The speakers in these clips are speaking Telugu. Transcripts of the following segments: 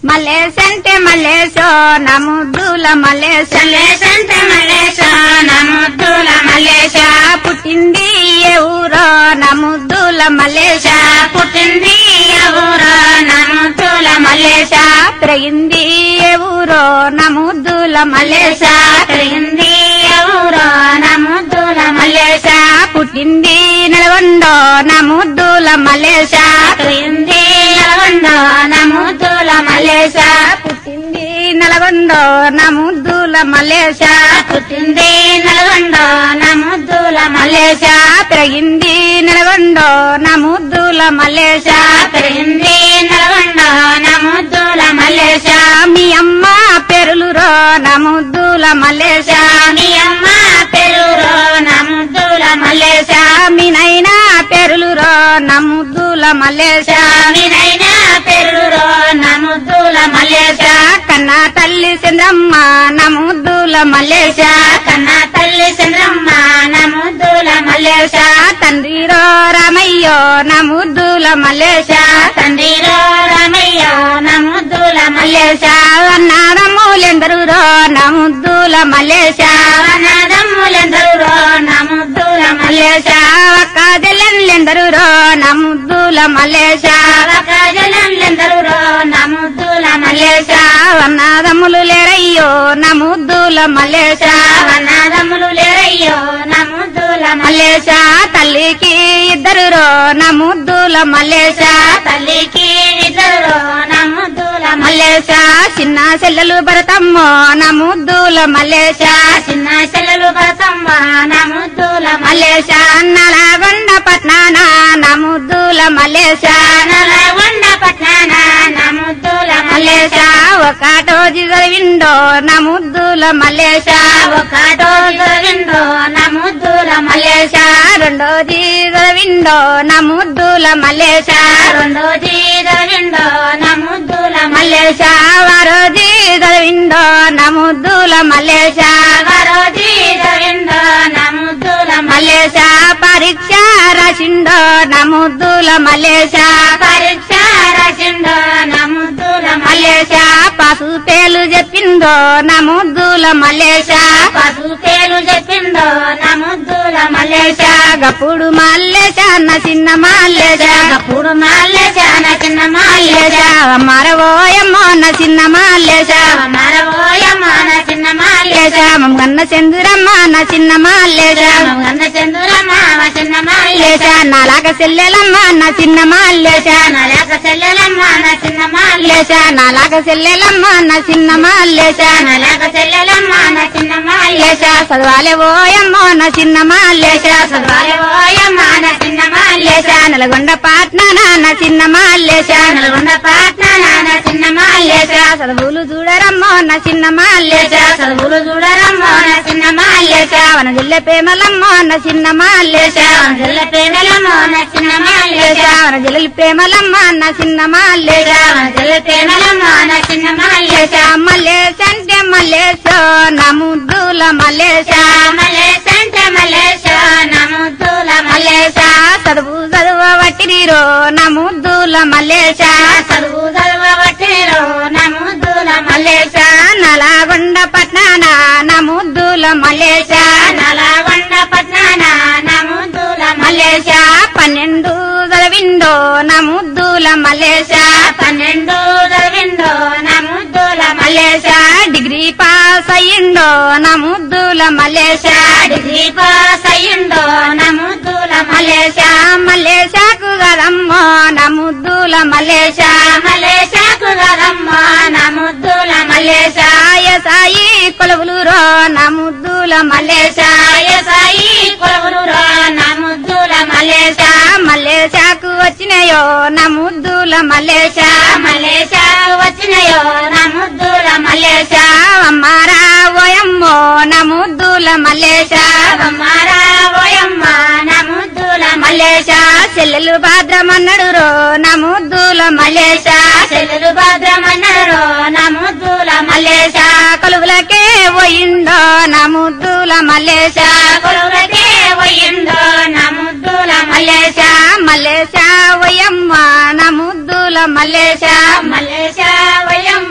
మల్లేశ్ అంటే మల్లేశో నా ముద్దుల మల్లేశ మల్లేశంటే మల్లేశ నా ముద్దుల మల్లేశ పుట్టింది ఏ ఊరో నా ముద్దుల మల్లేశ పుట్టింది ఎవరో నా ముద్దుల మల్లేశ పెరిగింది ఏ ఊరో నా ముద్దుల మల్లేశ పెరిగింది ఎవరో నా ముద్దుల మల్లేశ పుట్టింది నల్గొండో నా ముద్దుల మల్లేశ పెరిగింది నల్గొండో నా ముద్దుల మల్లేశ పుట్టింది నల్గొండో నా ముద్దుల మల్లేశ పుట్టింది నల్గొండో నా ముద్దుల మల్లేశ పెరిగింది నల్గొండో నా ముద్దుల మల్లేశ పెరిగింది నల్గొండో నా ముద్దుల మల్లేశ మీ అమ్మ పెరులు రో నా ముద్దుల మల్లేశ మీ అమ్మ పెరురో నా ముద్దుల మల్లేశ మీ నైనా పెరులు రో నా ముద్దుల మల్లేశ మీనైనా పెరురో నా ముద్దుల మల్లేశ కన్నా తల్లి చంద్రమ్మ నా ముద్దుల మల్లేశ కన్నా తల్లి చంద్రమ్మ నా ముద్దుల మల్లేశ తండ్రి రో రామయ్యో నా ముద్దుల మల్లేశ తండ్రిరో రమయ్య నా ముద్దుల మల్లేశ అన్నారమ్ములెందరు రో నా ముద్దుల మల్లేశ మల్లెదమ్ములెందరో నా ముద్దుల మల్లేశ అక్క జల్లెందరు రో నా ముద్దుల మల్లేశ మల్లెదమ్ములెందరో నా ముద్దుల మల్లేశ అన్నాదమ్ములు లేరయ్యో నా ముద్దుల మల్లేశ వన్నదమ్ములు లేరయ్యో నా ముద్దుల మల్లేశ తల్లికి ఇద్దరు రో నా ముద్దుల మల్లేశ తల్లికి ఇద్దరు నా ముద్దుల మల్లేశ చిన్న చెల్లెలు భరతమ్మో నా ముద్దుల మల్లేశ చిన్న చెల్లెలు బతమ్మ నా ముద్దుల మల్లేశ నలగొండ పట్నాన నా ముద్దుల మల్లేశ నలగొండ పట్నాన నా ముద్దుల మల్లేశ ఒకటో జిగవిండో నా ముద్దుల మల్లేశ ఒకటో గోవిందో నా ముద్దుల మల్లేశ రెండో జిగవిండో నా ముద్దుల మల్లేశ రెండో గోవిందో నా ముద్దుల మల్లేశ వారో జిగవిండో నా ముద్దుల మల్లేశ మరో గోవిందో నా ముద్దుల మల్లేశ పరీక్ష రాసిండో నా ముద్దుల మల్లేశ పరీక్ష రాసిందో నా ముద్దుల మల్లేశ పసు పేలు చెప్పిందో నా ముద్దుల మల్లేశ పసు పేరు చెప్పిందో నా ముద్దుల మల్లేశ గప్పుడు మల్లేశ నా చిన్న మల్లేశ అప్పుడు మాల్లేశ నా చిన్న మల్లేశ మాల్లేశ మరవోయమ్మో నా చిన్న మల్లేశ మరవోయమ్మ నా చిన్న మాల్లేశ మల్లేశ మమ్మగన్న చంద్రమ్మ నా చిన్న మల్లేశ గంధ చంద్రమ్మ మా చిన్న మల్లేశ మాల్లేశ నాలాగ చెల్లెలమ్మ నా చిన్న మల్లేశ నలక చెల్లెలమ్మ నా చిన్న మాల్లేశ మల్లేశ నాలాగ చెల్లెలమ్మ నా చిన్న మల్లేశ నలక చెల్లెలమ్మ నా చిన్న మల్లేశ మాల్లేశ చదవాలే ఓయమ్మో నా చిన్న మల్లేశ చదవాలబోయమ్మ నా చిన్న మల్లేశ మాల్లేశ నల్గొండ పాట్నాన నా చిన్న మల్లేశ నల్గొండ పాట్న నా చిన్న మల్లేశ మాల్లేశ చదువులు చూడరమ్మో నా చిన్న మల్లేశ చదువులు చూడరమ్మ నా చిన్న మల్లేశ మాల్లేశ వన జిల్లె ప్రేమలమ్మో నా చిన్న మల్లేశ జిల్ల పేదలమ్మ నా చిన్న మల్లేశ మాల్లేశ వన జిల్లె ప్రేమలమ్మ నా చిన్న మల్లేశ జిల్ల పేదలమ్మ నా చిన్న మల్లేశ మాల్లేశ మల్లేశ అంటే మల్లేశ నా ముద్దుల మల్లేశ మల్లేశ అంటే మల్లేశ నా ముద్దుల మల్లేశ చదువు చదువు వట్టిరో నా ముద్దుల మల్లేశ చదువు చదవబట్టిరో నా ముద్దుల మల్లేశ నలాగొండ పట్నాన నా ముద్దుల మల్లేశ నలగొండ పట్నాన నా ముద్దుల మల్లేశ పన్నెండు చదివిండో నా ముద్దుల మల్లేశ పన్నెండు చదివిందో నా ముద్దుల మల్లేశ డిగ్రీ పాస్ అయ్యిండో నా ముద్దుల మల్లేశ డిగ్రీ పాస్ అయ్యిందో నా ముద్దుల మల్లేశ మల్లేశకు గదమ్మో నా ముద్దుల మల్లేశ మల్లేశకు గదమ్మ నా ముద్దుల మల్లేశ సాయి కొలువులు రో నా ముద్దుల మల్లేశ సాయి కొలువులు రా నా ముద్దుల మల్లేశ మల్లేశకు వచ్చినాయో నా ముద్దుల మల్లేశ మల్లేశ వచ్చినయో నా ముద్దుల మల్లేశ అమ్మారా ఓయమ్మో నా ముద్దుల మల్లేశ మారా ఓయమ్మ నా ముద్దుల మల్లేశ చెల్లెలు భాద్రమన్నడు రో నా ముద్దుల మల్లేశ చెల్లెలు భద్రమన్నరో నా ముద్దుల మల్లేశ కొలువులకే పోయిండో నా ముద్దుల మల్లేశ కొలువులకే పోయిందో నా ముద్దుల మల్లేశ మల్లేశ ఓయమ్మ నా ముద్దుల మల్లేశ మల్లేశ వయం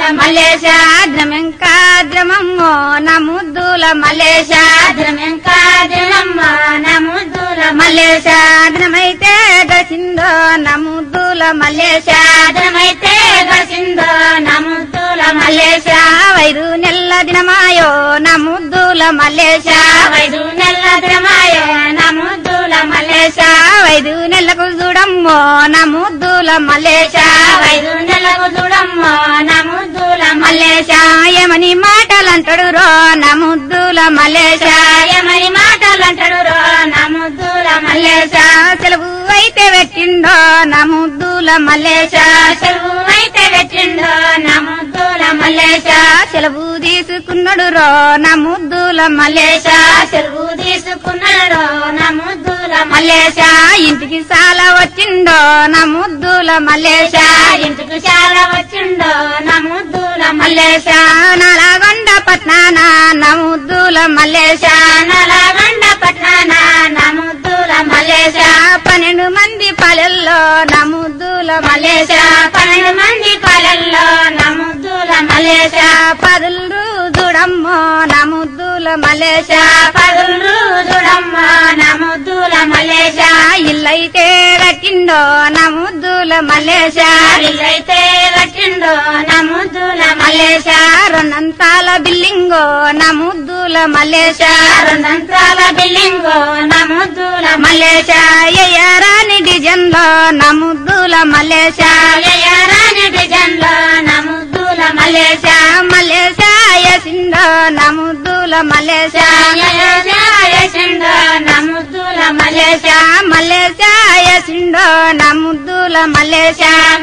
మల్లేశ ద్రమెంకా ద్రమమ్మో నా ముద్దుల మల్లేశ ద్రమెంకాద్రమమ్మ నముద్దుల మల్లేశ ద్రమైతే గసిందో నా ముద్దుల మల్లేశ మల్లేశాద్రమైతే గసిందో నముద్దుల మల్లేశ వైరు నెల్ల దినమాయో నా ముద్దుల మల్లేశ వైదు నెల్ల ద్రమాయ నముద్దుల మల్లేశ వైదు నెల్లకు చూడమ్మో నా ముద్దుల మల్లేశ వైదు నెలకు చూడమ్మ నముద్దుల మల్లేశ ఏమని మాటలంటాడు రో నా ముద్దుల మల్లేశ మల్లేశాయమని మాటలంటాడు రో నముద్దుల మల్లేశ సెలవు అయితే పెట్టిండో నా ముద్దుల మల్లేశ చెరువు అయితే పెట్టిండో నముద్దుల మల్లేశ సెలవు తీసుకున్నాడు రో నా ముద్దుల మల్లేశ చెరువు తీసుకున్నాడు నముద్దుల మల్లేశ ఇంటికి చాలా వచ్చిండో నా ముద్దుల మల్లేశ ఇంటికి చాలా వచ్చిండో నముద్దుల మల్లేశ నలగొండ పట్నాన నా ముద్దుల మల్లేశ నలగండ పట్నాన నముద్దుల మల్లేశ పన్నెండు మంది పల్లెల్లో నా ముద్దుల మల్లేశ పన్నెండు మంది పాలల్లో నముద్దుల మల్లేశ పదులు చూడమ్మో నా ముద్దుల మల్లేశ పదులు చూడమ్మ నముద్దుల మల్లేశ ఇల్లైతే కట్టిండో నా ముద్దుల మల్లేశ ఇల్లైతే కట్టిండో నముద్దుల మల్లేశ రెండంతాల బిల్లింగో నా ముద్దుల మల్లేశ రెండంతాల బిల్లింగో నముద్దుల మల్లేశ ఎయ్యరాని డిజైన్ లో నా ముద్దుల మల్లేశ రాని డిజైన్లో నముద్దుల మల్లేశ మల్లేశ యసిందో నా ముద్దుల మల్లేశ మలేషిండో నముద్దుల మల్లేశ మల్లేశ యసిందో నా ముద్దుల మల్లేశ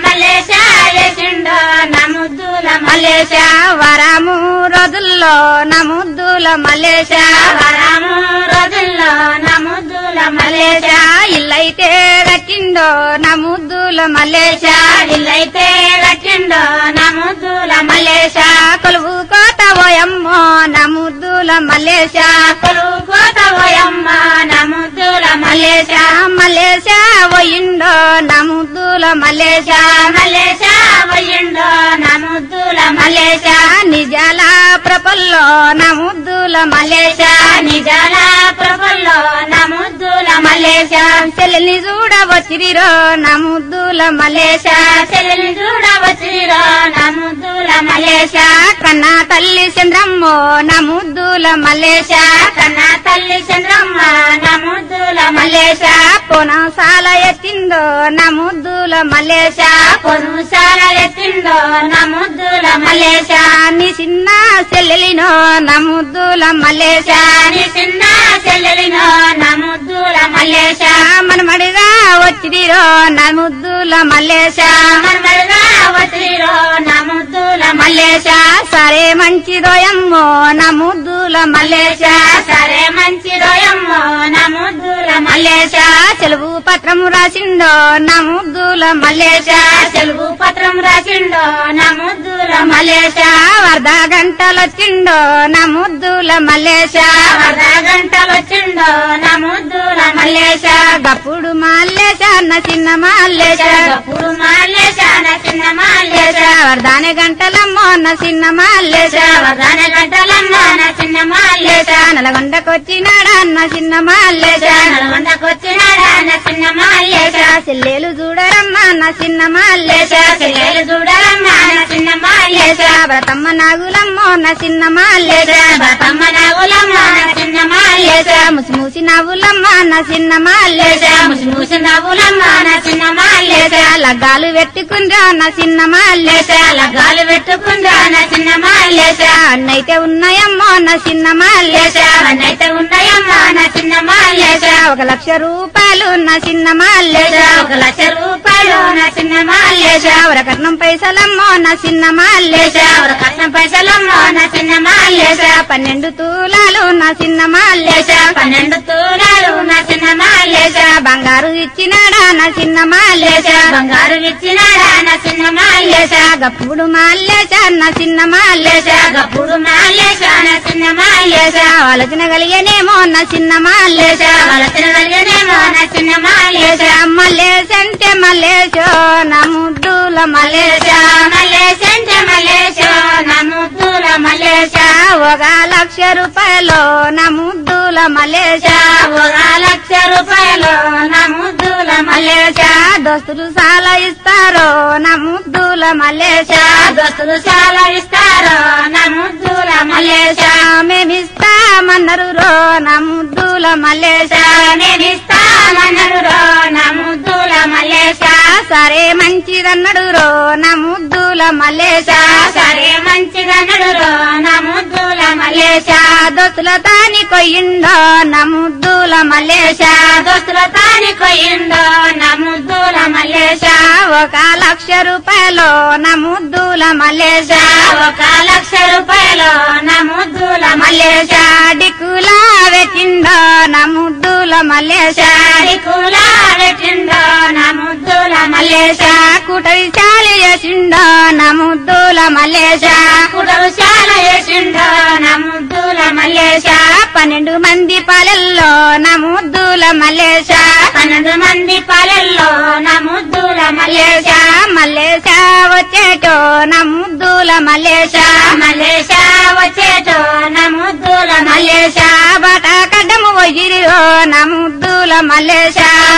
మలేషిండో నముద్దుల మల్లేశ వరము రోజుల్లో నా ముద్దుల మల్లేశ వరము రోజుల్లో నముద్దుల మల్లేశ ఇల్లైతే కట్టిండో నా ముద్దుల మల్లేశ ఇల్లైతే కట్టిండో నముద్దుల మల్లేశ కొలువు కోట ఓయమ్మో నా ముద్దుల మల్లేశ కొలువు కోత పోయమ్మ నముద్దుల మల్లేశ మల్లేశ పోయిండో నా ముద్దుల మల్లేశ మలేష పోయిండో నముద్దుల మల్లేశ నిజాల ప్రపల్లో నా ముద్దుల మల్లేశ నిజాల ప్రభుల్లో నముద్దుల మల్లేశ చెల్లెల్ని చూడవచ్చిరిరో నా ముద్దుల మల్లేశ చెల్లెని చూడవచ్చిరో నముద్దుల మల్లేశ కన్నా తల్లి చంద్రమ్మో నా ముద్దుల మల్లేశ కన్నా తల్లి చంద్రమ్మ నముద్దుల మల్లేశ పొనసాల ఎత్తిందో నా ముద్దుల మల్లేశ పొనుసాల ఎత్తిండో నముద్దుల మల్లేశ నీ చిన్న చెల్లెలినో నా ముద్దుల మల్లేశ నీ చిన్న చెల్లెలినో నముద్దుల మల్లేశ మనమడిగా వచ్చిరిరో నా ముద్దుల మల్లేశ మన్మరుగా వచ్చిరో నముద్దుల మల్లేశ సరే మంచిదోయమ్మో నా ముద్దుల మల్లేశ సరే మంచి రోయమ్మో నముద్దుల మల్లేశ సెలవు పత్రము రాసిండో నా ముద్దుల మల్లేశ తెలుగు పత్రం రాసిండో నముద్దుల మల్లేశ వరద గంటలొచ్చిండో నా ముద్దుల మల్లేశ అర్ధ గంటలు వచ్చిండో నముద్దుల మల్లేశ గప్పుడు మల్లేశ నా చిన్న మల్లేశ గప్పుడు మాల్లేశాన చిన్న మల్లేశ మాల్లేశ వరదాని గంటలమ్మో నా చిన్న మల్లేశ వదాన గంటలమ్మ నా చిన్న మల్లేశ మాల్లేశ నలగొండకొచ్చినాడా నా చిన్న మల్లేశ నల్గొండకొచ్చినాడా నా చిన్న మల్లేశ మాల్లేశ చెల్లెలు చూడరమ్మా నా చిన్న మల్లేశ చెల్లెలు చూడరమ్మ నా చిన్న మల్లేశ మాల్లేశ వ్రతమ్మ నాగులమ్మో నా చిన్న మల్లేశ బతమ్మ నాగులమ్మ నా చిన్న మల్లేశ మాల్లేశ ముసి ముసి నవ్వులమ్మ నా చిన్న మల్లేశ ముసి ముసి నవ్వులమ్మ నా చిన్న మల్లేశ మాల్లేశ లగ్గాలు పెట్టుకుందా నా చిన్న మల్లేశ లగ్గాలు పెట్టుకుందా నా చిన్న మల్లేశ మాల్లేశ అన్నైతే ఉన్నాయమ్మో నా చిన్న మల్లేశ అవన్నైతే ఉన్నాయమ్మా నా చిన్న మల్లేశ మాల్లేశ ఒక లక్ష రూపాయలు నా చిన్న మల్లేశ ఒక లక్ష రూపాయలు నా చిన్న మల్లేశ మాల్లేశ ఒక కట్నం పైసలమ్మో నా చిన్న మల్లేశ ఒక కష్టం పైసలమ్మో నా చిన్న మల్లేశ మాల్లేశ పన్నెండు తూలాలు నా చిన్న మల్లేశ పన్నెండు తూలాలు నా చిన్న మల్లేశ మాల్లేశ బంగారు ఇచ్చినాడా నా చిన్న మల్లేశ బంగారు ఇచ్చినాడా నా చిన్న మల్లేశ మాల్లేశ గప్పుడు మల్లేశ నా చిన్న మల్లేశ గప్పుడు మాల్లేశ నా చిన్న మల్లేశ మాల్లేశ ఆలోచన కలిగనేమో నా చిన్న మల్లేశ వాళ్ళ తినగలిగనేమో నా చిన్న మల్లేశ మాల్లేశ మల్లేశ అంటే మల్లేశో నా ముద్దుల మల్లేశ మల్లేశ అంటే మల్లేశ ఒక లక్ష రూపాయలు నా ముద్దుల మల్లేశ ఒక లక్ష రూపాయలు నా ముద్దుల మల్లేశ దోస్తులు చాలా ఇస్తారు నా ముద్దుల మల్లేశ దోస్తులు చాలా ఇస్తారు నా ముద్దుల మల్లేశ మేమిస్తామన్నారు రో నా ముద్దుల మల్లేశ నేనిస్తామన్నారు రో నా ముద్దుల మల్లేశ సరే మంచిదన్నాడు రో నా ముద్దుల మల్లేశ సరే మంచిగా నడురో నా ముద్దుల మల్లేశ మల్లేశ దోస్తుల తాని కొయ్యిండో నా ముద్దుల మల్లేశ దోస్తుల తాని కొయ్యిందో నా ముద్దుల మల్లేశ ఒక లక్ష రూపాయలు నా ముద్దుల మల్లేశ ఒక లక్ష రూపాయలు నా ముద్దుల మల్లేశ మల్లేశ డిక్కులా పెట్టిండో నా ముద్దుల మల్లేశ కూల పెట్టిందో నా ముద్దుల మల్లేశ మల్లేశ కుటరి చాలి చేసిండో నా ముద్దుల మల్లేశ కుడలు చాలా చేసిందో నా ముద్దుల మల్లేశ మల్లేశ పన్నెండు మంది పాలెల్లో నా ముద్దుల మల్లేశ పన్నెండు మంది పాలెల్లో నా ముద్దుల మల్లేశ మల్లేశ మల్లేశ వచ్చేటో నా ముద్దుల మల్లేశ మల్లేశ వచ్చేటో నా ముద్దుల మల్లేశ మల్లేశ బాట కడ్డము పోయిరో నా ముద్దుల మల్లేశ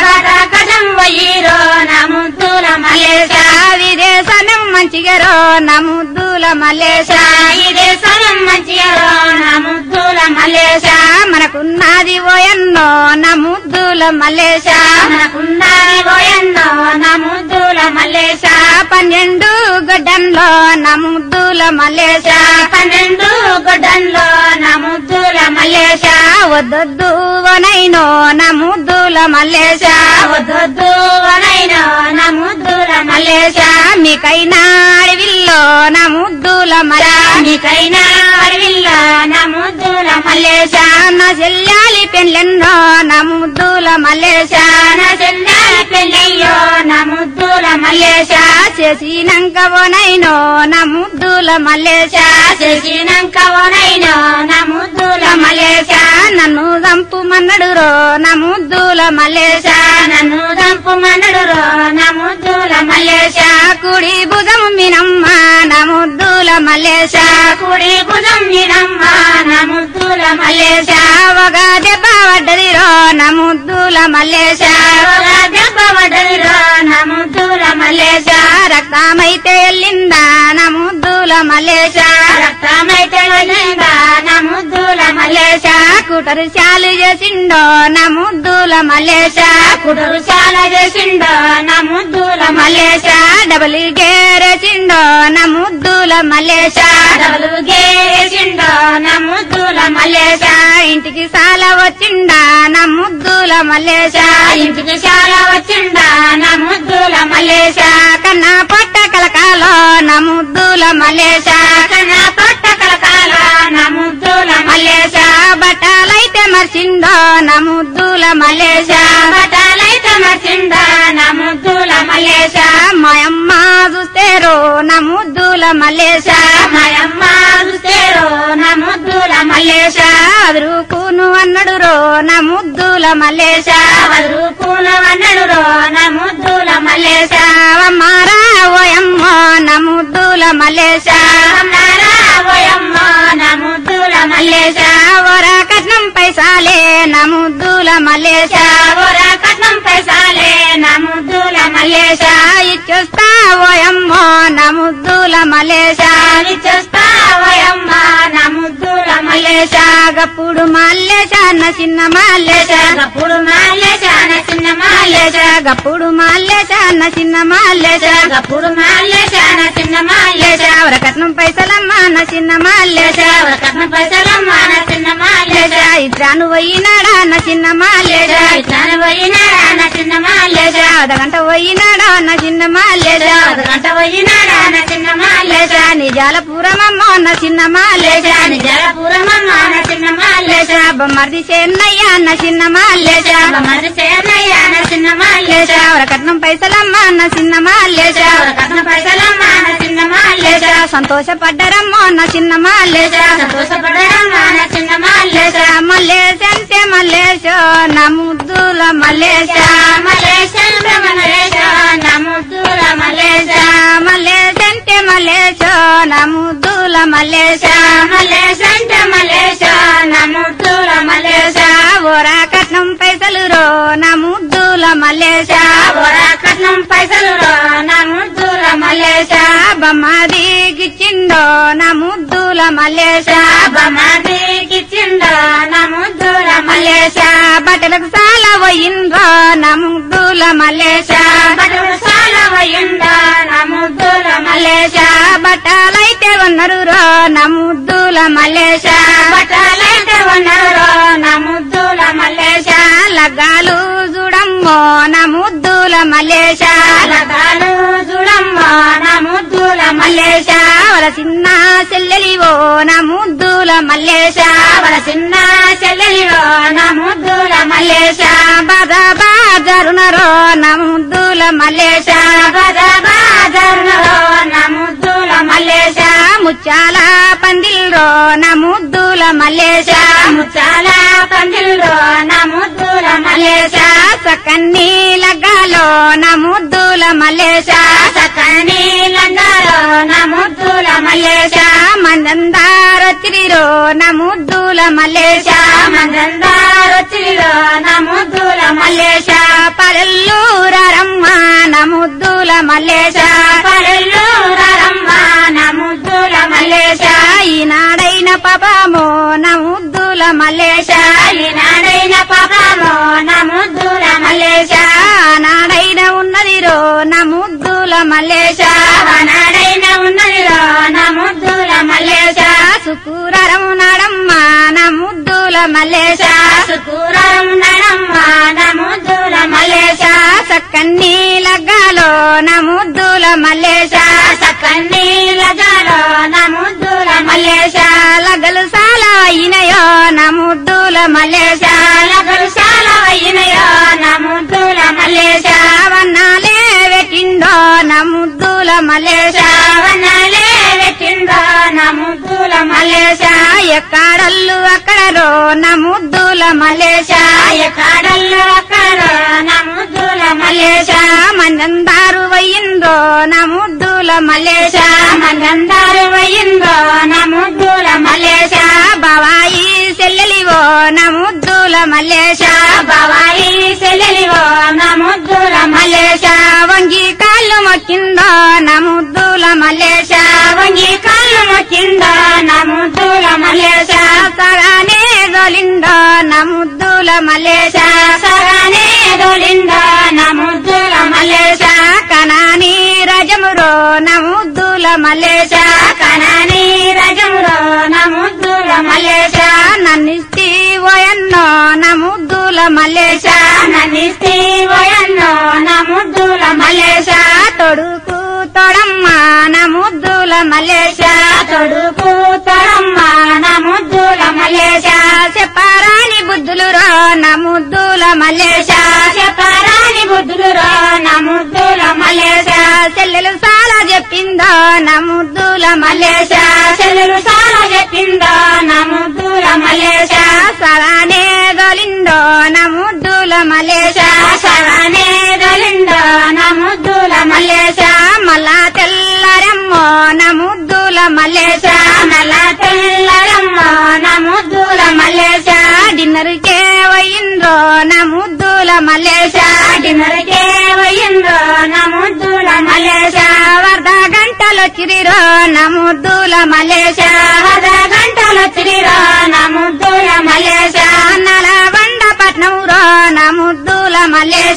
కటం వయ్యిరో నా ముద్దుల మల్లేశ మల్లేశ విదేశనం మంచిగరో నా ముద్దుల మల్లేశ ఇదే సమయం మంచియరో నా ముద్దుల మల్లేశ మల్లేశ మనకున్నది ఓయన్నో నా ముద్దుల మల్లేశ మనకున్నది పోయన్నో నా ముద్దుల మల్లేశ మల్లేశ పన్నెండు గడ్డంలో నా ముద్దుల మల్లేశ పన్నెండు గొడ్డంలో నా ముద్దుల మల్లేశ మల్లేశ వద్దొద్దు వనైనో నా ముద్దుల మల్లేశ వద్దొద్దు వనైనా నా ముద్దుల మల్లేశ మల్లేశ మీకైనా అడవిల్లో నా ముద్దుల మల్లేశ నీకైనా అడవిల్లో నా ముద్దుల మల్లేశ మల్లేశ నా చెల్లాలి పెళ్ళెన్నో నా ముద్దుల మల్లేశ నా చెల్లాలి పెళ్ళయ్యో నా ముద్దుల మల్లేశ మల్లేశ చేసినాక ఓనైనో నా ముద్దుల మల్లేశ చేసినాక ఓనైనా నా ముద్దుల మల్లేశ మల్లేశ నన్ను చంపుమన్నడు రో నా ముద్దుల మల్లేశ నన్ను దంపు మనడురో నా ముద్దుల మల్లేశ మల్లేశ కుడి భుజం మినమ్మ నా ముద్దుల మల్లేశ కుడి భుజం నిరమ్మ నా ముద్దుల మల్లేశ మల్లేశ ఒక దెబ్బ పడ్డది రో నా ముద్దుల మల్లేశ ఒక దెబ్బ పడ్డదిరో నా ముద్దుల మల్లేశ మల్లేశ రక్తమైతే ఎల్లిందా నా ముద్దుల మల్లేశ రక్తమైతే వెళ్ళిందా నా ముద్దుల మల్లేశ మల్లేశ కుటరు చాలు చేసిండో నా ముద్దుల మల్లేశ కుడురు చాలా చేసిండో నా ముద్దుల మల్లేశ మల్లేశ డబల్ గేరేసిండో నా ముద్దుల మల్లేశ డబలు గేసిండో నా ముద్దుల మల్లేశ మల్లేశ ఇంటికి సాల వచ్చిండా నా ముద్దుల మల్లేశ ఇంటికి చాలా వచ్చిండా నా ముద్దుల మల్లేశ మల్లేశ కన్నా పొట్ట కలకాలో నా ముద్దుల మల్లేశ కన్నా పొట్ట కలకాల నా ముద్దుల మల్లేశ మల్లేశ బట్టలైతే మర్చిందో నా ముద్దుల మల్లేశ బటాలైతే మర్చిండా నా ముద్దుల మల్లేశ మల్లేశ మాయమ్మ చూస్తేరో నా ముద్దుల మల్లేశ మాయమ్మ చూసేరో నా ముద్దుల మల్లేశ మల్లేశ అదురుకును అన్నడు రో నా ముద్దుల మల్లేశ వదురుకుల వన్నడురో నా ముద్దుల మల్లేశ మల్లేశ మారా ఓయమ్మ నా ముద్దుల మల్లేశ అమ్మారా ఓయమ్మ నా ముద్దుల మల్లేశ మల్లేశ వర కట్నం పైసాలే నా ముద్దుల మల్లేశ ఓర కట్నం పైసాలే నా ముద్దుల మల్లేశ మల్లేశ ఇచ్చొస్తా ఓయమ్మ నా ముద్దుల మల్లేశ చూస్తా ఓయమ్మ నా ముద్దుల మల్లేశ మల్లేశ గప్పుడు మల్లేశ నా చిన్న మల్లేశ గప్పుడు మాల్లేశ నా చిన్న మల్లేశ మాల్లేశ గప్పుడు మల్లేశ నా చిన్న మల్లేశ గప్పుడు మాల్లేశ నా చిన్న మల్లేశ మాల్లేశ వర కట్నం పైసలమ్మ నా చిన్న మల్లేశ ఓర కట్నం పైసలమ్మ నా చిన్న మల్లేశ మాల్లేశ ఇద్రాను పోయినాడా నా చిన్న మల్లేశ ఇట్లాను పోయినాడా నా చిన్న మల్లేశ మాల్లేశ అర్ధగంట పోయినాడా నా చిన్న మల్లేశ గంట పోయినాడా నా చిన్న మల్లేశ మాల్లేశ నిజాల పూరమమ్మ నా చిన్న మల్లేశ జలపురమమ్మ నా చిన్న మల్లేశ మాల్లేశ బొమ్మర్ది చెన్నయ్య నా చిన్న మల్లేశ మరి చేరయ్య నా చిన్న మల్లేశ మాల్లేశ వర కట్నం పైసలమ్మ నా చిన్న మల్లేశ ఓర కట్నం పైసలమ్మ నా చిన్న మల్లేశ మాల్లేశ సంతోషపడ్డరమ్మ నా చిన్న మల్లేశ సంతోషపడరమ్మ నా చిన్న మల్లేశ మాల్లేశ మల్లేశ అంటే మల్లేశ నా ముద్దుల మల్లేశ మల్లేశ మల్లేశ నా ముద్దుల మల్లేశ మల్లేశ మల్లేశ అంటే అంటే మల్లేశ నా ముద్దుల మల్లేశ మల్లేశ అంటే మల్లేశ నా ముద్దుల మల్లేశ ఓరా కట్నం పైసలు రో నా ముద్దుల మల్లేశ వరా కట్నం పైసలు రో నా ముద్దుల మల్లేశ బొమ్మదిగిచ్చిండో నా ముద్దుల మల్లేశ బొమ్మదికిచ్చిండో నా ముద్దుల మల్లేశ బట్టలకు చాలా పోయిండ్రో నా ముద్దుల మల్లేశ బడులు చాలా వయ్యుండో నా ముద్దుల మల్లేశ బట్టలైతే ఉన్నారు రో నా ముద్దుల మల్లేశ బట్టలైతే ఉన్నారు నా ముద్దుల మల్లేశ లగ్గాలు చూడమ్మో నా ముద్దుల మల్లేశ లగాలు చూడమ్మ నా ముద్దుల మల్లేశ వాళ్ళ చిన్న చెల్లెలివో నా ముద్దుల మల్లేశ వాళ్ళ చిన్న చెల్లెలిలో నా ముద్దుల మల్లేశ బాధ బాజరునరో నా ముద్దుల మల్లేశ బద బాజరులో నా ముద్దుల మల్లేశ ముచ్చాల పందిల్రో నా ముద్దుల మల్లేశ ముచ్చాల పందిల్లో నా ముద్దుల మల్లేశ సకన్ని లగ్గాలో నా ముద్దుల మల్లేశ సకని లంగాలో నా ముద్దుల మల్లేశ మందందారొచ్చిరిరో నా ముద్దుల మల్లేశ మందందారొచ్చిలో నా ముద్దుల మల్లేశ పల్లెల్లూరమ్మ నా ముద్దుల మల్లేశ పల్లెల్లో రమ్మ నా ముద్దుల మల్లేశ ఈనాడైన పాపమో నా ముద్దుల మల్లేశ ఈనాడైన పాపమో నా ముద్దుల మల్లేశ నాడైన ఉన్నదిరో నా ముద్దుల మల్లేశ నాడైన ఉన్నదిలో నా ముద్దుల మల్లేశ సుకూరరం నాడమ్మ నా ముద్దుల మల్లేశ సుకూరం నడమ్మ నా ముద్దుల మల్లేశ సక్కన్ని లగ్గాలో నా ముద్దుల మల్లేశ సకన్ని లగాలో నా ముద్దుల మల్లేశ లగ్గలు చాలా అయినయో నా ముద్దుల మల్లేశ లగలు చాలా అయినయో నా ముద్దుల మల్లేశ వన్నాలే పెట్టిండో నా ముద్దుల మల్లేశ వనాలే పెట్టిందో నా ముద్దుల మల్లేశ ఎక్కడల్లు అక్కడరో నా ముద్దుల మల్లేశ కాడల్లో అక్కడ నా ముద్దుల మల్లేశ మందందారు వయ్యిండ్రో నా ముద్దుల మల్లేశ మందందారు వయ్యిందో నా ముద్దుల మల్లేశ బావాయి సెల్లెలివో నా ముద్దుల మల్లేశ బాబాయి సెల్లెలివో నా ముద్దుల మల్లేశ వంగి కాళ్ళు మొక్కిందో నా ముద్దుల మల్లేశ వంగి కాళ్ళు మొక్కిందో నా ముద్దుల మల్లేశ సగానే గోలిందో నా ముద్దుల మల్లేశ సగానే దొలిందో నా ముద్దుల మల్లేశ కనాని రజమురో నా ముద్దుల మల్లేశ కనాని రజములో నా ముద్దుల మల్లేశ నన్నిస్తి ఓయన్నో నా ముద్దుల మల్లేశ నన్నిస్తే వయన్నో నా ముద్దుల మల్లేశ తొడుకు తొడమ్మ నా ముద్దుల మల్లేశ తొడుకు తొడమ్మ నా ముద్దుల మల్లేశ చెప్పరాని బుద్ధులు రో నా ముద్దుల మల్లేశ చెప్పరాని బుద్ధులు రా నా ముద్దుల మల్లేశ చెల్లెలు చాలా చెప్పిందో నా ముద్దుల మల్లేశ చెల్లెలు చాలా చెప్పిందో నా ముద్దుల మల్లేశ సగానే గోలిందో నా ముద్దుల మల్లేశ సగానే దొలిందో నా ముద్దుల మల్లేశ మళ్ళా తెల్లరమ్మో నా ముద్దుల మల్లేశ నల్ల తెల్లరమ్మ నా ముద్దుల మల్లేశ డిన్నర్ కే వయ్యిండ్రో నా ముద్దుల మల్లేశ డిన్నర్కే వయ్యిందో నా ముద్దుల మల్లేశ వరద గంటలు చిరిరో నా ముద్దుల మల్లేశ పద గంటలు తిరిరా నా ముద్దుల మల్లేశ నలబండ పట్నం రో నా ముద్దుల మల్లేశ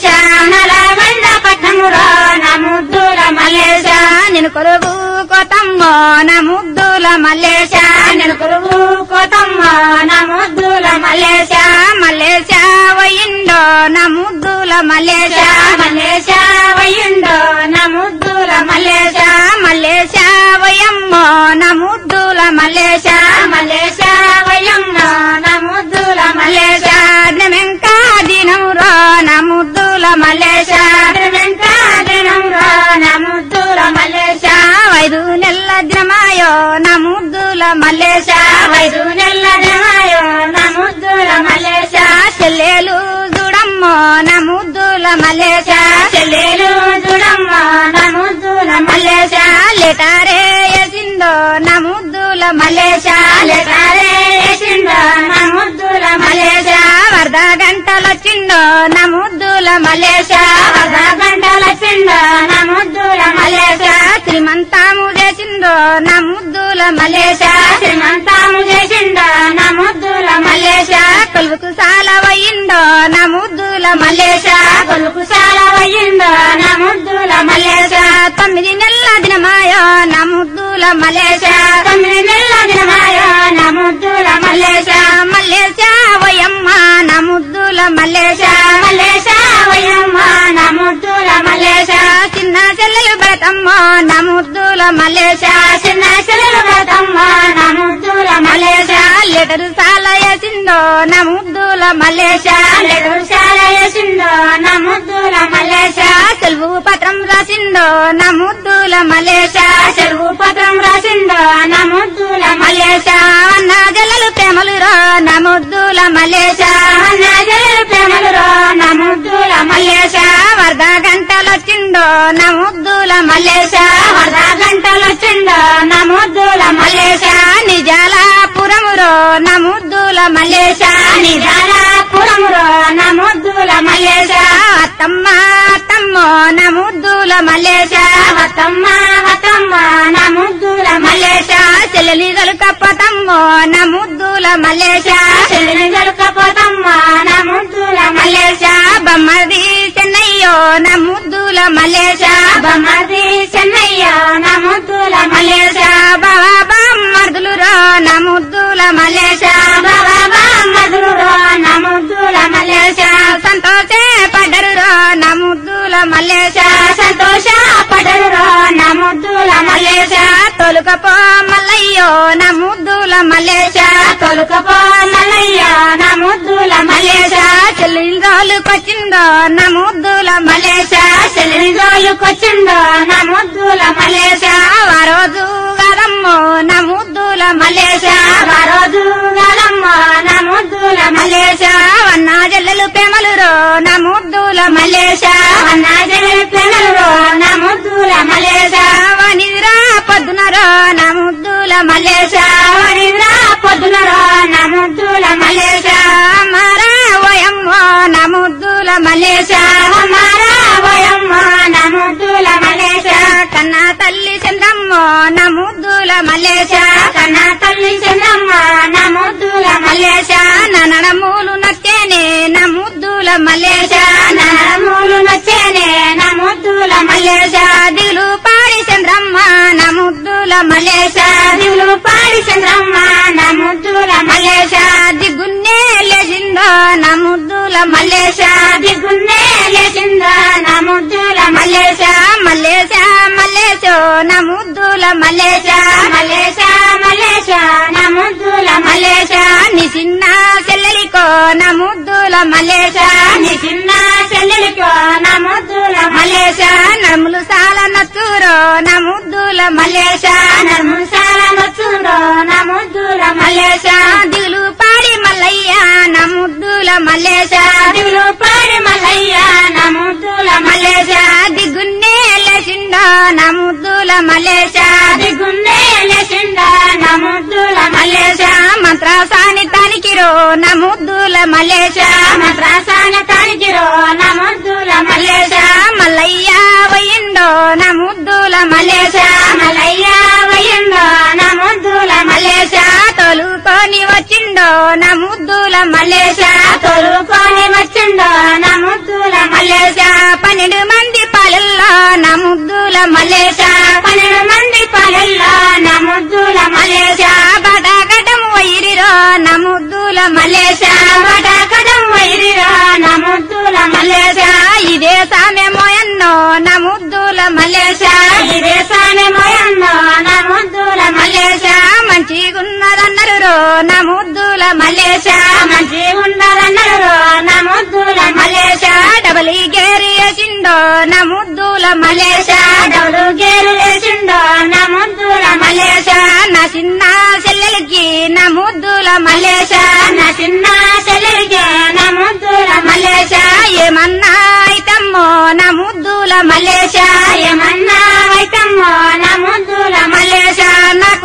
నలబండ పట్టమురా నా ముద్దుల మల్లేశ నేను కొలువు కొతమ్మో నా ముద్దుల మల్లేశ నేను కొరువు కోతమ్మ నా ముద్దుల మల్లేశ మల్లేశ వయ్యిండో నా ముద్దుల మల్లేశ మల్లేశ వయ్యుండో నా ముద్దుల మల్లేశ మల్లేశ వయమ్మో నా ముద్దుల మల్లేశ మల్లేశ వయ్యమ్మ నా ముద్దుల మల్లేశ దినమెంకా దినం రో నా ముద్దుల మల్లేశ వెంట దినం రా నా ముద్దుల మల్లేశ ఐదు నెలల దినమాయో నా ముద్దుల మల్లేశ ఐదు నెలల దినమాయో నా ముద్దుల మల్లేశ చెల్లెలు చూడమ్మో నా ముద్దుల మల్లేశ చెల్లెలు చూడమ్మ నా ముద్దుల మల్లేశ లెటారే వేసిండో నా ముద్దుల మల్లేశ లెటారే వేసిండో నా ముద్దుల మల్లేశ వరద గంటలొచ్చిండో నా ముద్దుల మల్లేశ వరద గంటలొచ్చిండో నా ముద్దుల మల్లేశ శ్రీమంతాము చేసిండో నా ముద్దుల మల్లేశ శ్రీమంతాము చేసిండో నా ముద్దుల మల్లేశ కొలువుకు సాల వయ్యిండో నా ముద్దుల మల్లేశ కొలుకు చాలా అయ్యిందో నా ముద్దుల మల్లేశ తొమ్మిది నెలల దినమాయో నా ముద్దుల మల్లేశ తొమ్మిది నెలల దినమాయో నా ముద్దుల మల్లేశ మల్లేశ వయమ్మ నా ముద్దుల మల్లేశ మల్లేశ వయమ్మ నా ముద్దుల మల్లేశ చిన్న చెల్లెలు బ్రతమ్మ నా ముద్దుల మల్లేశ చిన్న చెల్లెలు బ్రతమ్మ నా ముద్దుల మల్లేశ లెటరు సాల వేసిందో నా ముద్దుల మల్లేశ లెటరు చాలా వేసిందో నా ముద్దుల మల్లేశ సెలవు పత్రం రాసిందో నా ముద్దుల మల్లేశ చెరువు పత్రం రాసిందో నా ముద్దుల మల్లేశ అన్న జల్లలు ప్రేమలు రో నా ముద్దుల మల్లేశ నా జల్లు ప్రేమలు రో నా ముద్దుల మల్లేశ వరద గంటలొచ్చిండో నా ముద్దుల మల్లేశ వరద గంటలొచ్చిందో నా ముద్దుల మల్లేశ నిజాల పురమురో నా ముద్దుల మల్లేశ నిజాల పురమురో నా ముద్దుల మల్లేశ అత్తమ్మ అత్తమ్మో నా ముద్దుల మల్లేశ వతమ్మ వతమ్మ నా ముద్దుల మల్లేశ చెల్లెలి కప్పతమ్మో నా ముద్దుల మల్లేశ చెల్లిని దొరకపోతమ్మ నా ముద్దుల మల్లేశ బొమ్మది చెన్నయ్యో నా ముద్దుల మల్లేశ బొమ్మది చెన్నయ్య నా ముద్దుల మల్లేశ బాబా బామ్మర్దులు రో నా ముద్దుల మల్లేశ బాబా మధురో నా ముద్దుల మల్లేశ సంతోషే పడ్డరు రో నా ముద్దుల మల్లేశ సంతోష పడరురో నా ముద్దుల మల్లేశ తొలుకపో మల్లయ్యో నా ముద్దుల మల్లేశ తొలుకపో మల్లయ్య నా ముద్దుల మల్లేశ చెల్లిని రోజుకొచ్చిందో నా ముద్దుల మల్లేశ చెల్లిని జోలుకొచ్చిందో నా ముద్దుల మల్లేశ ఆ రోజు గదమ్మో నా ముద్దుల మల్లేశ ఆ రోజు గలమ్మ నా ముద్దుల మల్లేశ వన్నా జల్లెలు ప్రేమలు రో నా ముద్దుల మల్లేశ అన్నా జగన్ పిల్లలు నా ముద్దుల మల్లేశ వనిదిరా పొద్దున రో నా ముద్దుల మల్లేశ వనిద్రా పొద్దునరో నా ముద్దుల మల్లేశ మారా ఓయమ్మో నా ముద్దుల మల్లేశ మారా వయమ్మ నా ముద్దుల మల్లేశ కన్నా తల్లి చంద్రమ్మో నా ముద్దుల మల్లేశ కన్నా తల్లి చెన్నమ్మ నా ముద్దుల మల్లేశ నా నడమూలు నచ్చేనే నా ముద్దుల మల్లేశ నా నరములు నచ్చేనే నా ముద్దుల మల్లేశ దిలు పాడి చంద్రమ్మ నా ముద్దుల మల్లేశ దివులు పాడి చంద్రమ్మ నా ముద్దుల మల్లేశ దిగున్నే లేచిందో నా ముద్దుల మల్లేశ దిగున్నే లేచిందా నా ముద్దుల మల్లేశ మల్లేశ మల్లేశో నా ముద్దుల మల్లేశ మల్లేశ మల్లేశ నా ముద్దుల మల్లేశ నీ చిన్న చెల్లెలికో నా ముద్దుల మల్లేశ నీ చిన్న చెల్లెలికో నా ముద్దుల మల్లేశ నములు సాల నచ్చురో నా ముద్దుల మల్లేశ నర్ముసాల నచ్చుందో నా ముద్దుల మల్లేశ దిగులు పాడి మల్లయ్య నా ముద్దుల మల్లేశ దిగులు పాడి మల్లయ్య నా ముద్దుల మల్లేశ దిగున్నే లేచిండో నా ముద్దుల మల్లేశ దిగున్నే లేచిందా నా ముద్దుల మల్లేశ మంత్రాసాని తానికిరో నా ముద్దుల మల్లేశ మద్రాసాన తానికిరో నా ముద్దుల మల్లేశ మల్లయ్య వయ్యిండో నా ముద్దుల మల్లేశ మల్లయ్య వయ్యందో నా ముద్దుల మల్లేశ తోలుకొని వచ్చిండో నా ముద్దుల మల్లేశ తొలుకొని వచ్చిందో నా ముద్దుల మల్లేశ పన్నెండు మంది పాలల్లో నా ముద్దుల మల్లేశ పన్నెండు మంది పల్లెల్లో నా ముద్దుల మల్లేశ బటాకటం వైరిరో నా ముద్దుల మల్లేశ బటాకడం వైరిరో నా ముద్దుల మల్లేశ ఇదే సామెమో ఎన్నో నా ముద్దుల మల్లేశ ఇదే సామె మోయన్నో నా ముద్దుల మల్లేశ మంచిగున్నదన్నరు రో నా ముద్దుల మల్లేశ మంచి ఉండదన్నారు నా ముద్దుల మల్లేశ డబలి గేరి వేసిండో నా ముద్దుల మల్లేశ డౌలు గేరు వేసిండో నా ముద్దుల మల్లేశ నా చిన్న చెల్లెలకి నా ముద్దుల మల్లేశ నా చిన్న చెల్లెలికి నా ముద్దుల మల్లేశ ఏమన్నా అయితమ్మో నా ముద్దుల మల్లేశ ఏమన్నా అయితమ్మో నా ముద్దుల మల్లేశ నా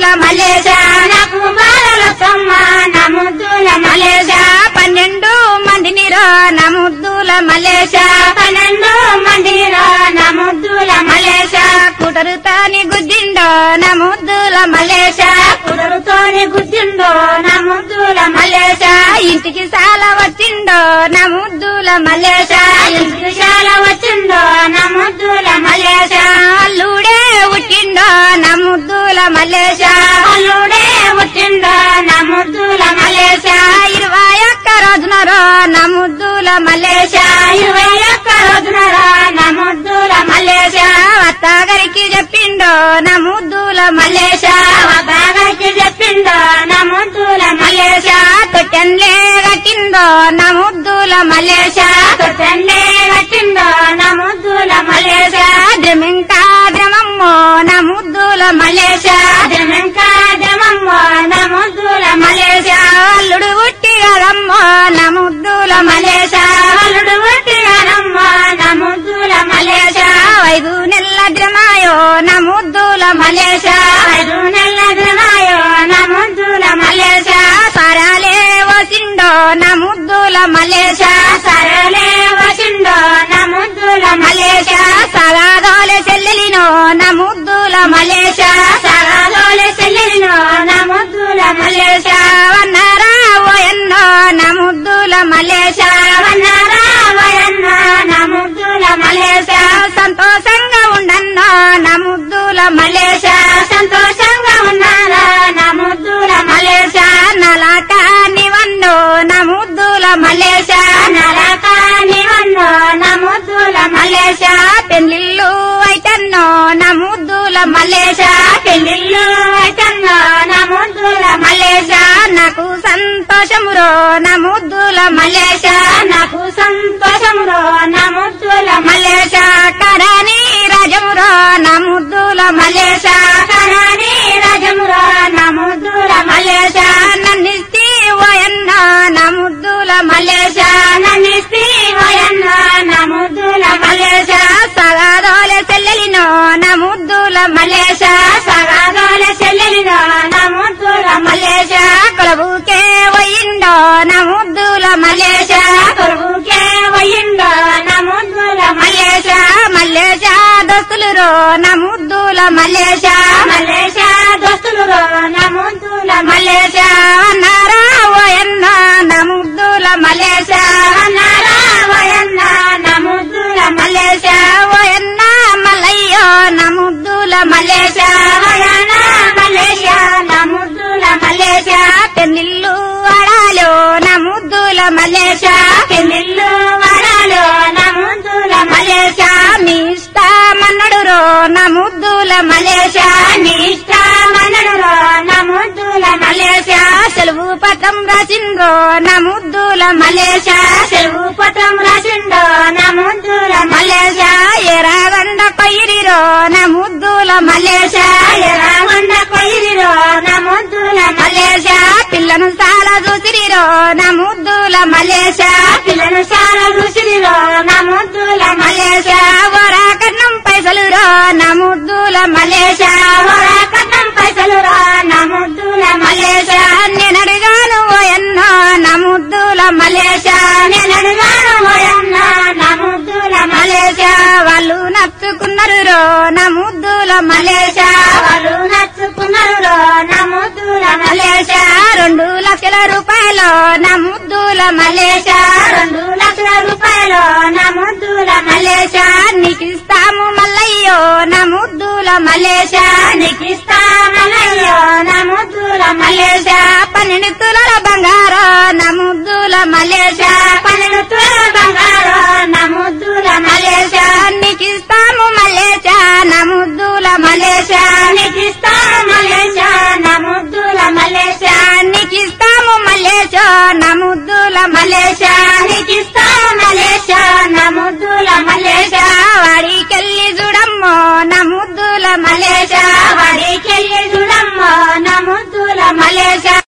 ముద్దుల మలేషా నాకు బాలలసమ్మ నా ముద్దుల మలేషా పన్నెండు మందిని రో నా ముద్దుల మలేషా పన్నెండు మందిరా నా ముద్దుల మలేషా కుటరుతాని గుద్దిండో నా ముద్దుల మలేషా కుదురుతోని గుద్దిండో నా ముద్దుల మలేషా ఇంటికి సాల వచ్చిండో నా ముద్దుల మలేషా ఇంటికి చాలా వచ్చిండో నా ముద్దుల మలేషా అల్లుడే ఉట్టిండో నా ముద్దుల మలేషా అల్లుడే పుట్టిండో నా ముద్దుల మలేషా ఇరవై ఒక్క రోజున రో నా ముద్దుల మలేషా ఇరవై ఒక్క రోజునరా నా ముద్దుల మలేషా అత్తగారికి చెప్పిండో నా ముద్దుల మలేషా బాగాకి చెప్పిండో నా ముద్దుల మలేషా తొట్టెన్లే కట్టిందో నా ముద్దుల మలేషా తొట్టండే కట్టిండో నా ముద్దుల మలేషా ద్రమింకా ద్రమమ్మో నా ముద్దుల మలేషా జనంకా జమమ్మో నా ముద్దుల మలేషా అల్లుడు ఉట్టి కదమ్మో నా ముద్దుల మలేషా అల్లుడు పుట్టినమ్మో నా ముద్దుల మలేషా ఐదు నెలల ద్రమాయో నా ముద్దుల మలేషా ఐదు నెలల దినాయో నా ముద్దుల మలేషా సారాలే వసిండో నా ముద్దుల మలేషా సరలే వసిండో నా ముద్దుల మలేషా సగాదోలే చెల్లెలినో నా ముద్దుల మలేషా సగాలోలే చెల్లెలినో నా ముద్దుల మలేషా వన్నారా ఓయన్నో నా ముద్దుల మలేషా వన్నారా వయన్న నా ముద్దుల మలేషా సంతోషంగా ఉండన్నో నా ముద్దుల మలేషా సంతోషంగా ఉన్నారా నా ముద్దుల మలేషా నలాక నివన్నో నా ముద్దుల మలేషా నరక నివన్నో నా ముద్దుల మలేషా పెళ్లిళ్ళు అయితన్నో నా ముద్దుల మలేషా పెళ్లిళ్ళు అయితన్నో నా ముద్దుల మలేషా నాకు సంతోషమురో నా ముద్దుల మలేషా నాకు సంతోషంలో నా ముద్దుల మలేషా కరాని రాజమురో నా ముద్దుల మలేషా కరాని రాజమురా నా ముద్దుల మలేషా నన్నిస్తి ఓయన్న నా ముద్దుల మలేషా నన్నిస్తి వయన్న నా ముద్దుల మలేషా సగాదోలే చెల్లెలినో నా ముద్దుల మలేషా సగాదోల చెల్లెలినో నా ముద్దుల మలేషా కొలబుకే పోయిండో నా ముద్దుల మలేషా కొడుకే వయ్యిండో నా ముద్దుల మలేషా మలేషా దోస్తులు రో నా ముద్దుల మలేషా మలేషా దోస్తులు నా ముద్దుల మలేషా అన్నారా ఓయన్న నా ముద్దుల మలేషా అన్నారా వయన్న నా ముద్దుల మలేషా ఓయన్న మల్లయ్యో నా ముద్దుల మలేషా వయన మలేషా నా ముద్దుల మలేషా పెళ్లిళ్ళు ఆడాలో నా ముద్దుల మలేషా పెళ్ళిళ్ళు వరాలు నా ముద్దుల మలేషా మీ ఇష్టమన్నడు రో నా ముద్దుల మలేషా నీ ఇష్టమనడురో నా ముద్దుల మలేషా సెలవు పత్రం రాసిండ్రో నా ముద్దుల మలేషా సెలవు పత్రం రాసిండో నా ముద్దుల మలేషా ఎరాగండ కొయ్యిరిరో నా ముద్దుల మలేషా ఎరాగొండ కొయ్యిరో నా ముద్దుల మలేషా పిల్లను చాలా చూసిరిరో నా ముద్దుల మలేషా పిల్లను చాలా రుచిరిరో నా ముద్దుల మలేషా వరా కన్నం పైసలు రో నా ముద్దుల మలేషా వరా కన్నం పైసలు రా నా ముద్దుల మలేషా నేను అడిగాను ఓయన్నో నా ముద్దుల మలేషా నేను అడిగాను ఓయన్న నా ముద్దుల మలేషా వాళ్ళు నచ్చుకున్నారు రో నా ముద్దుల మలేషా వాళ్ళు నచ్చుకున్నారు నా ముద్దుల మలేషా రెండు లక్షల రూపాయలు నా ముద్దుల మలేషా రెండు లక్షల రూపాయలు నా ముద్దుల మలేషా నీకు ఇస్తాము మల్లయ్యో నా ముద్దుల మలేషా నీకిస్తా మలయ్యో నా ముద్దుల మలేషా పన్నెండు తులాల బంగారం నా ముద్దుల మలేషా పన్నెండు తులాల బంగారు నా ముద్దుల మలేషా నీకు ఇస్తాము మలేషా నా ముద్దుల మలేషా నీకిస్తా మలేషా నా ముద్దుల మలేషా నీకు ఇస్తాము మలేషా నా ముద్దుల మలేషా నీకిస్తా మలేషా నా ముద్దుల మలేషా వాడికెళ్ళి చూడమ్మో నా ముద్దుల మలేషా వాడికెళ్ళి చూడమ్మో నా ముద్దుల మలేషా